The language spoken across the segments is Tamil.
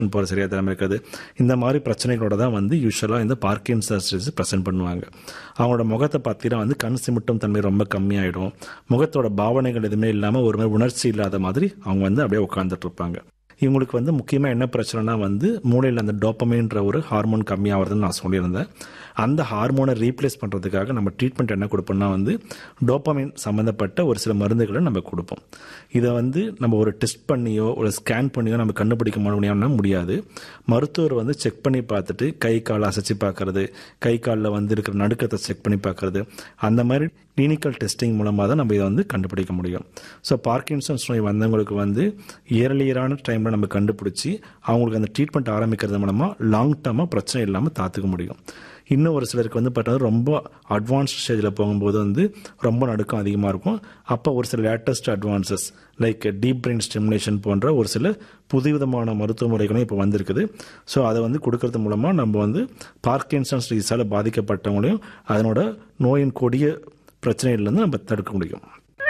போகிற சரியாக தராமல் இருக்கிறது இந்த மாதிரி பிரச்சனைகளோட தான் வந்து யூஸ்வலாக இந்த பார்க்கின்சன்ஸ் டிசீஸ் ப்ரெசென்ட் பண்ணுவாங்க அவங்களோட முகத்தை பார்த்தீங்கன்னா வந்து கண் சிமிட்டும் தன்மை ரொம்ப கம்மியாயிடும் முகத்தோட பாவனைகள் எதுவுமே இல்லாமல் ஒரு மாதிரி உணர்ச்சி இல்லாத மாதிரி அவங்க வந்து அப்படியே உட்காந்துட்டு இருப்பாங்க இவங்களுக்கு வந்து முக்கியமாக என்ன பிரச்சனைனா வந்து மூளையில் அந்த டோப்பமைன்ற ஒரு ஹார்மோன் கம்மியாகிறதுன்னு நான் சொல்லியிருந்தேன் அந்த ஹார்மோனை ரீப்ளேஸ் பண்ணுறதுக்காக நம்ம ட்ரீட்மெண்ட் என்ன கொடுப்போம்னா வந்து டோப்பமைன் சம்மந்தப்பட்ட ஒரு சில மருந்துகளை நம்ம கொடுப்போம் இதை வந்து நம்ம ஒரு டெஸ்ட் பண்ணியோ ஒரு ஸ்கேன் பண்ணியோ நம்ம கண்டுபிடிக்க முடியும்னா முடியாது மருத்துவர் வந்து செக் பண்ணி பார்த்துட்டு கை கால் அசைச்சு பார்க்கறது கை காலில் வந்து இருக்கிற நடுக்கத்தை செக் பண்ணி பார்க்கறது அந்த மாதிரி கிளினிக்கல் டெஸ்டிங் மூலமாக தான் நம்ம இதை வந்து கண்டுபிடிக்க முடியும் ஸோ பார்க்கின்சன்ஸ் நோய் வந்தவங்களுக்கு வந்து இயர்லியரான டைமில் நம்ம கண்டுபிடிச்சி அவங்களுக்கு அந்த ட்ரீட்மெண்ட் ஆரம்பிக்கிறது மூலமாக லாங் டர்மாக பிரச்சனை இல்லாமல் தாத்துக்க முடியும் இன்னும் ஒரு சிலருக்கு வந்து பார்த்தீங்கன்னா ரொம்ப அட்வான்ஸ்ட் ஸ்டேஜில் போகும்போது வந்து ரொம்ப நடுக்கம் அதிகமாக இருக்கும் அப்போ ஒரு சில latest advances like deep brain stimulation போன்ற ஒரு சில புதுவிதமான மருத்துவ முறைகளும் இப்போ வந்திருக்குது ஸோ அதை வந்து கொடுக்கறது மூலமாக நம்ம வந்து பார்க்கின்சன்ஸ் டிசீஸால் பாதிக்கப்பட்டவங்களையும் அதனோட நோயின் கொடிய பிரச்சனையிலேருந்து நம்ம தடுக்க முடியும்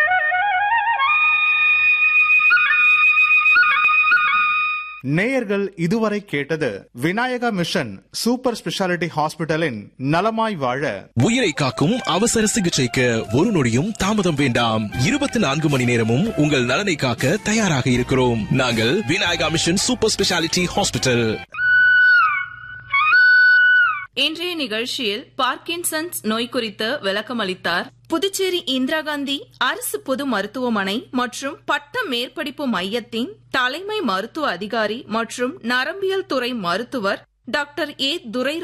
நேயர்கள் இதுவரை கேட்டது விநாயகா மிஷன் சூப்பர் ஸ்பெஷாலிட்டி ஹாஸ்பிட்டலின் நலமாய் வாழ உயிரை காக்கும் அவசர சிகிச்சைக்கு ஒரு நொடியும் தாமதம் வேண்டாம் இருபத்தி நான்கு மணி நேரமும் உங்கள் நலனை காக்க தயாராக இருக்கிறோம் நாங்கள் Vinayaka mission super speciality hospital இன்றைய நிகழ்ச்சியில் பார்க்கின்சன்ஸ் நோய் குறித்து விளக்கமளித்தார் புதுச்சேரி இந்திரா காந்தி அரசு பொது மருத்துவமனை மற்றும் பட்ட மேற்படிப்பு மையத்தின் தலைமை மருத்துவ அதிகாரி மற்றும் நரம்பியல் துறை மருத்துவர் டாக்டர் ஏ துரை